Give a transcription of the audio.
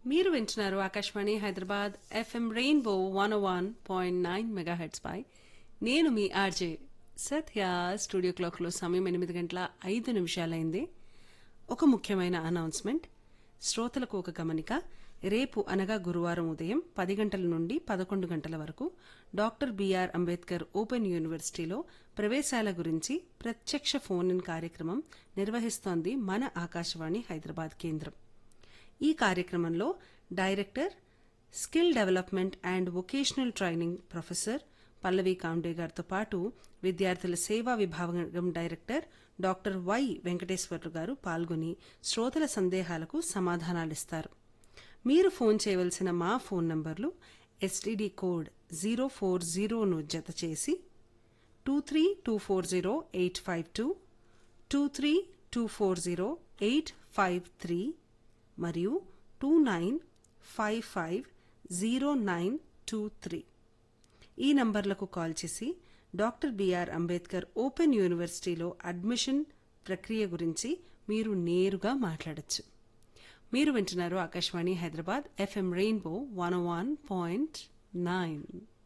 మీరు వింటున్నారు Akashvani Hyderabad FM rainbow one one point nine megahertz పై నేను మీ ఆర్జే సత్య స్టూడియో క్లాక్లో సమయం ఎనిమిది గంటల ఐదు నిమిషాలైంది ఒక ముఖ్యమైన అనౌన్స్మెంట్ శ్రోతలకు ఒక గమనిక రేపు అనగా గురువారం ఉదయం పది గంటల నుండి పదకొండు గంటల వరకు డాక్టర్ బిఆర్ అంబేద్కర్ ఓపెన్ యూనివర్సిటీలో ప్రవేశాల గురించి ప్రత్యక్ష ఫోన్ ఇన్ కార్యక్రమం నిర్వహిస్తోంది మన ఆకాశవాణి హైదరాబాద్ కేంద్రం ఈ కార్యక్రమంలో director skill development and vocational training professor Pallavi Kande గారితో పాటు విద్యార్థుల సేవా విభాగం డైరెక్టర్ డాక్టర్ వై వెంకటేశ్వర్లు గారు పాల్గొని శ్రోతల సందేహాలకు సమాధానాలిస్తారు మీరు ఫోన్ చేయవలసిన మా ఫోన్ నంబర్లు ఎస్టీడీ కోడ్ జీరో ఫోర్ జీరోను జత చేసి two three two four zero eight five two two three two four zero eight five three మరియు two nine five five zero nine two three ఈ నంబర్లకు కాల్ చేసి డాక్టర్ బిఆర్ అంబేద్కర్ ఓపెన్ యూనివర్సిటీలో admission ప్రక్రియ గురించి మీరు నేరుగా మాట్లాడొచ్చు మీరు వింటున్నారు Akashvani Hyderabad FM rainbow one one point nine